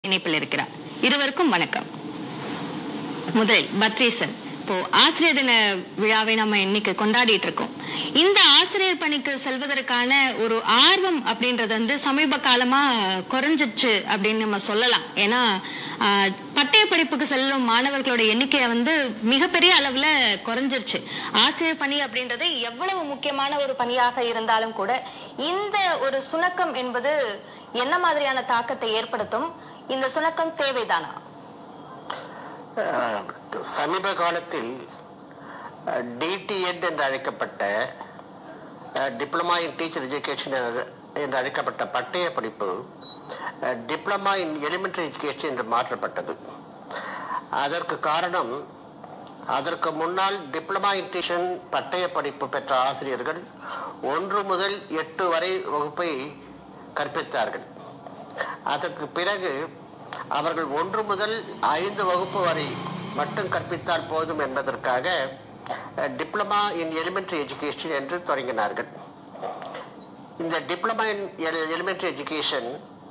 இணைப்பில் இருக்கிறார் இருவருக்கும் வணக்கம் முதலில் பத்ரீசன் இப்போ ஆசிரியர் தின விழாவை நம்ம இன்னைக்கு கொண்டாடிட்டு இருக்கோம் இந்த ஆசிரியர் பணிக்கு செல்வதற்கான ஒரு ஆர்வம் அப்படின்றது வந்து சமீப காலமா குறைஞ்சிச்சு அப்படின்னு நம்ம சொல்லலாம் ஏன்னா ஆஹ், பட்டய படிப்புக்கு செல்லும் மாணவர்களோட எண்ணிக்கை வந்து மிகப்பெரிய அளவுல குறைஞ்சிருச்சு ஆசிரியர் பணி அப்படின்றது எவ்வளவு முக்கியமான ஒரு பணியாக இருந்தாலும் கூட இந்த ஒரு சுணக்கம் என்பது என்ன மாதிரியான தாக்கத்தை ஏற்படுத்தும் இந்த சுணக்கம் தேவைதானா அஹ், சமீப காலத்தில் டிடிஎட் என்று அழைக்கப்பட்ட டிப்ளமா இன் டீச்சர் எஜுகேஷன் என்று அழைக்கப்பட்ட பட்டய படிப்பு டிப்ளமா இன் எலிமெண்டரி எஜுகேஷன் என்று மாற்றப்பட்டது அதற்கு காரணம் அதற்கு முன்னால் டிப்ளமா இன் டீச்சர் பட்டய படிப்பு பெற்ற ஆசிரியர்கள் ஒன்று முதல் எட்டு வரை வகுப்பை கற்பித்தார்கள் அதற்கு பிறகு அவர்கள் ஒன்று முதல் ஐந்து வகுப்பு வரை மட்டும் கற்பித்தால் போதும் என்பதற்காக டிப்ளமா இன் எலிமெண்டரி எஜுகேஷன் என்று தொடங்கினார்கள் இந்த diploma in elementary education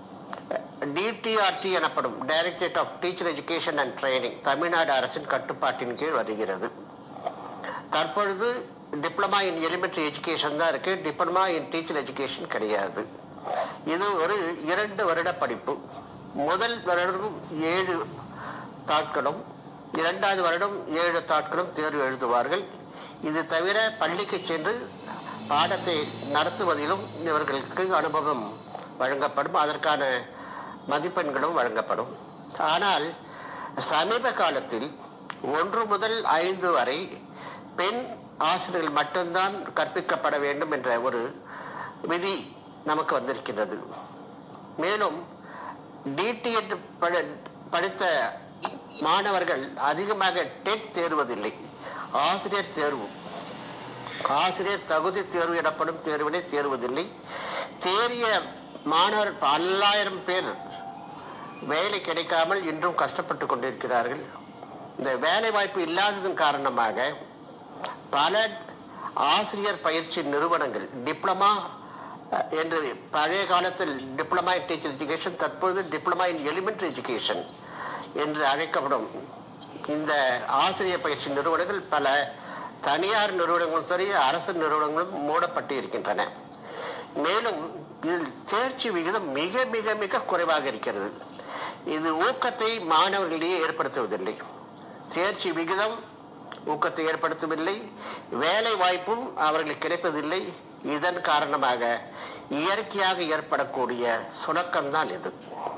DTRT எனப்படும் directorate of teacher education and training Tamil Nadu அரசின் கட்டுப்பாட்டின் கீழ் வருகிறது தற்பொழுது டிப்ளமா இன் எலிமெண்டரி எஜுகேஷன் தான் இருக்கு டிப்ளமா இன் டீச்சர் எஜுகேஷன் கிடையாது இது ஒரு இரண்டு வருட படிப்பு முதல் வருடம் ஏழு தாட்களும் இரண்டாவது வருடம் ஏழு தாட்களும் தேர்வு எழுதுவார்கள் இது தவிர பள்ளிக்கு சென்று பாடத்தை நடத்துவதிலும் இவர்களுக்கு அனுபவம் வழங்கப்படும் அதற்கான மதிப்பெண்களும் வழங்கப்படும் ஆனால் சமீப காலத்தில் ஒன்று முதல் ஐந்து வரை பெண் ஆசிரியர்கள் மட்டும்தான் கற்பிக்கப்பட வேண்டும் என்ற ஒரு விதி நமக்கு வந்திருக்கின்றது மேலும் டிடிஎட் படித்த மாணவர்கள் அதிகமாக டெட் தேர்வதில்லை ஆசிரியர் தேர்வு ஆசிரியர் தகுதி தேர்வு எனப்படும் தேர்வினை தேர்வதில்லை தேறிய மாணவர் பல்லாயிரம் பேர் வேலை கிடைக்காமல் இன்றும் கஷ்டப்பட்டு கொண்டிருக்கிறார்கள் இந்த வேலை வாய்ப்பு இல்லாததன் காரணமாக பல ஆசிரியர் பயிற்சி நிறுவனங்கள் டிப்ளமா அஹ், என்று பழைய காலத்தில் டிப்ளமா இன் டீச்சர் எஜுகேஷன் தற்போது டிப்ளமா இன் எலிமெண்டரி எஜுகேஷன் என்று அழைக்கப்படும் இந்த ஆசிரியர் பயிற்சி நிறுவனங்கள் பல தனியார் நிறுவனங்களும் சரி அரசு நிறுவனங்களும் மூடப்பட்டு இருக்கின்றன மேலும் இதில் தேர்ச்சி விகிதம் மிக மிக மிக குறைவாக இருக்கிறது இது ஊக்கத்தை மாணவர்களிடையே ஏற்படுத்துவதில்லை தேர்ச்சி விகிதம் ஊக்கத்தை ஏற்படுத்தவில்லை வேலை வாய்ப்பும் அவர்களுக்கு கிடைப்பதில்லை இதன் காரணமாக இயற்கையாக ஏற்படக்கூடிய சுணக்கம்தான் இது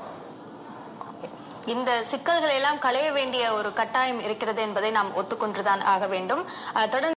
இந்த சிக்கல்களை எல்லாம் களைய வேண்டிய ஒரு கட்டாயம் இருக்கிறது என்பதை நாம் ஒத்துக்கொண்டுதான் ஆக வேண்டும் அஹ், தொடர்ந்து